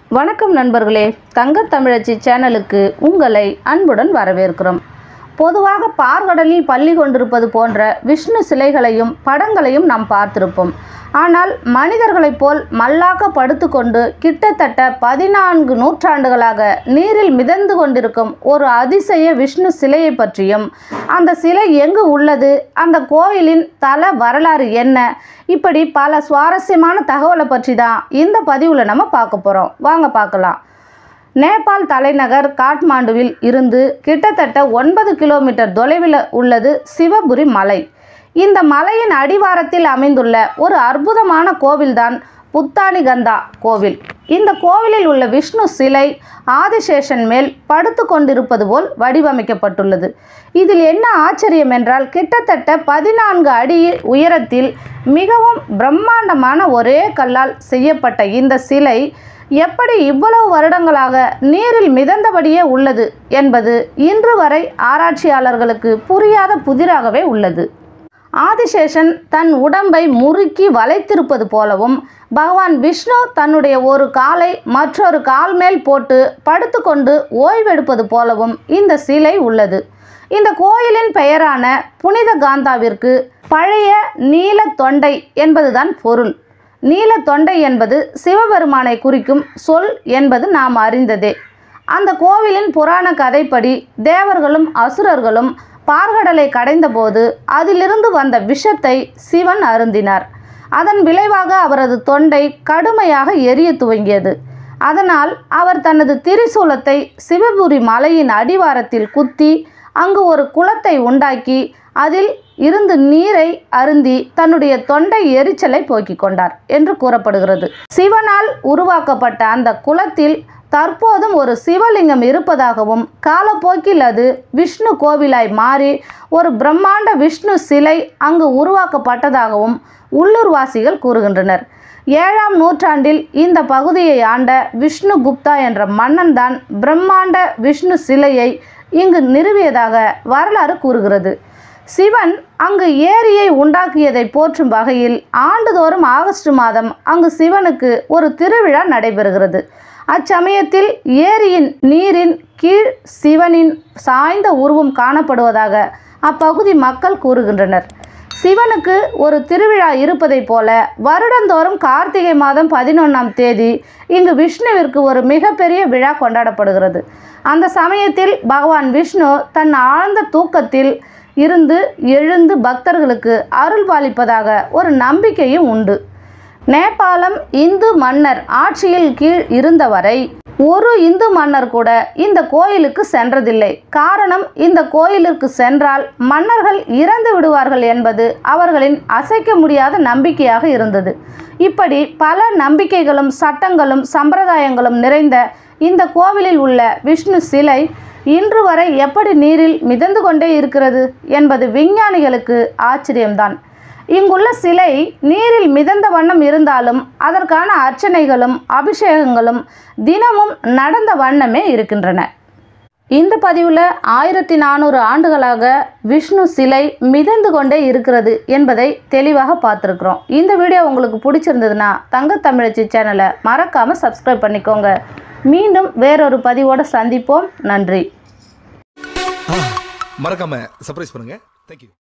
வணக்கம் நண்பர்களே தங்கத் தமிழச்சி சேனலுக்கு உங்களை அன்புடன் வரவேற்கிறோம் பொதுவாக பார்கடலில் பள்ளி கொண்டிருப்பது போன்ற விஷ்ணு சிலைகளையும் படங்களையும் நாம் பார்த்திருப்போம் ஆனால் மனிதர்களைப் போல் மல்லாக்க படுத்துக்கொண்டு கிட்டத்தட்ட பதினான்கு நூற்றாண்டுகளாக நீரில் மிதந்து கொண்டிருக்கும் ஒரு அதிசய விஷ்ணு சிலையை பற்றியும் அந்த சிலை எங்கு உள்ளது அந்த கோயிலின் தல வரலாறு என்ன இப்படி பல சுவாரஸ்யமான தகவலை பற்றி தான் இந்த பதிவில் நம்ம பார்க்க போகிறோம் வாங்க பார்க்கலாம் நேபாள் தலைநகர் காட்மாண்டுவில் இருந்து கிட்டத்தட்ட ஒன்பது கிலோமீட்டர் தொலைவில் உள்ளது சிவபுரி மலை இந்த மலையின் அடிவாரத்தில் அமைந்துள்ள ஒரு அற்புதமான கோவில்தான் புத்தானிகந்தா கோவில் இந்த கோவிலில் உள்ள விஷ்ணு சிலை ஆதிசேஷன் மேல் படுத்து கொண்டிருப்பது போல் வடிவமைக்கப்பட்டுள்ளது இதில் என்ன ஆச்சரியம் என்றால் கிட்டத்தட்ட பதினான்கு அடி உயரத்தில் மிகவும் பிரம்மாண்டமான ஒரே கல்லால் செய்யப்பட்ட இந்த சிலை எப்படி இவ்வளவு வருடங்களாக நீரில் மிதந்தபடியே உள்ளது என்பது இன்று வரை ஆராய்ச்சியாளர்களுக்கு புரியாத புதிராகவே உள்ளது ஆதிசேஷன் தன் உடம்பை முறுக்கி வளைத்திருப்பது போலவும் பகவான் விஷ்ணு தன்னுடைய ஒரு காலை மற்றொரு கால் மேல் போட்டு படுத்துக்கொண்டு ஓய்வெடுப்பது போலவும் இந்த சிலை உள்ளது இந்த கோயிலின் பெயரான புனித காந்தாவிற்கு பழைய நீல தொண்டை என்பதுதான் பொருள் நீல தொண்டை என்பது சிவபெருமானை குறிக்கும் சொல் என்பது நாம் அறிந்ததே அந்த கோவிலின் புராண கதைப்படி தேவர்களும் அசுரர்களும் பார்கடலை கடைந்தபோது அதிலிருந்து வந்த விஷத்தை சிவன் அருந்தினார் அதன் விளைவாக அவரது தொண்டை கடுமையாக எரிய துவங்கியது அதனால் அவர் தனது திரிசூலத்தை சிவபுரி மலையின் அடிவாரத்தில் குத்தி அங்கு ஒரு குளத்தை உண்டாக்கி அதில் இருந்து நீரை அருந்தி தன்னுடைய தொண்டை எரிச்சலை போக்கிக் கொண்டார் என்று கூறப்படுகிறது சிவனால் உருவாக்கப்பட்ட அந்த குளத்தில் தற்போதும் ஒரு சிவலிங்கம் இருப்பதாகவும் காலப்போக்கில் அது விஷ்ணு கோவிலாய் மாறி ஒரு பிரம்மாண்ட விஷ்ணு சிலை அங்கு உருவாக்கப்பட்டதாகவும் உள்ளூர்வாசிகள் கூறுகின்றனர் ஏழாம் நூற்றாண்டில் இந்த பகுதியை ஆண்ட விஷ்ணு குப்தா என்ற மன்னன் தான் பிரம்மாண்ட விஷ்ணு சிலையை இங்கு நிறுவியதாக வரலாறு கூறுகிறது சிவன் அங்கு ஏரியை உண்டாக்கியதை போற்றும் வகையில் ஆண்டுதோறும் ஆகஸ்ட் மாதம் அங்கு சிவனுக்கு ஒரு திருவிழா நடைபெறுகிறது அச்சமயத்தில் ஏரியின் நீரின் கீழ் சிவனின் சாய்ந்த உருவம் காணப்படுவதாக அப்பகுதி மக்கள் கூறுகின்றனர் சிவனுக்கு ஒரு திருவிழா இருப்பதைப் போல வருடந்தோறும் கார்த்திகை மாதம் பதினொன்றாம் தேதி இங்கு விஷ்ணுவிற்கு ஒரு மிகப்பெரிய விழா கொண்டாடப்படுகிறது அந்த சமயத்தில் பகவான் விஷ்ணு தன் ஆழ்ந்த தூக்கத்தில் இருந்து எழுந்து பக்தர்களுக்கு அருள் பாலிப்பதாக ஒரு நம்பிக்கையும் உண்டு நேபாளம் இந்து மன்னர் ஆட்சியில் கீழ் இருந்தவரை ஒரு இந்து மன்னர் கூட இந்த கோயிலுக்கு சென்றதில்லை காரணம் இந்த கோயிலுக்கு சென்றால் மன்னர்கள் இறந்து விடுவார்கள் என்பது அவர்களின் அசைக்க முடியாத நம்பிக்கையாக இருந்தது இப்படி பல நம்பிக்கைகளும் சட்டங்களும் சம்பிரதாயங்களும் நிறைந்த இந்த கோவிலில் உள்ள விஷ்ணு சிலை இன்று வரை எப்படி நீரில் மிதந்து கொண்டே இருக்கிறது என்பது விஞ்ஞானிகளுக்கு ஆச்சரியம்தான் இங்குள்ள சிலை நீரில் மிதந்த வண்ணம் இருந்தாலும் அதற்கான அர்ச்சனைகளும் அபிஷேகங்களும் தினமும் நடந்த வண்ணமே இருக்கின்றன இந்த பதிவில் ஆயிரத்தி நானூறு ஆண்டுகளாக விஷ்ணு சிலை மிதந்து கொண்டே இருக்கிறது என்பதை தெளிவாக பார்த்துருக்குறோம் இந்த வீடியோ உங்களுக்கு பிடிச்சிருந்ததுன்னா தங்க தமிழச்சி சேனலை மறக்காமல் சப்ஸ்கிரைப் பண்ணிக்கோங்க மீண்டும் வேறொரு பதிவோடு சந்திப்போம் நன்றி மறக்காம சர்ப்ரைஸ் பண்ணுங்க தேங்க்யூ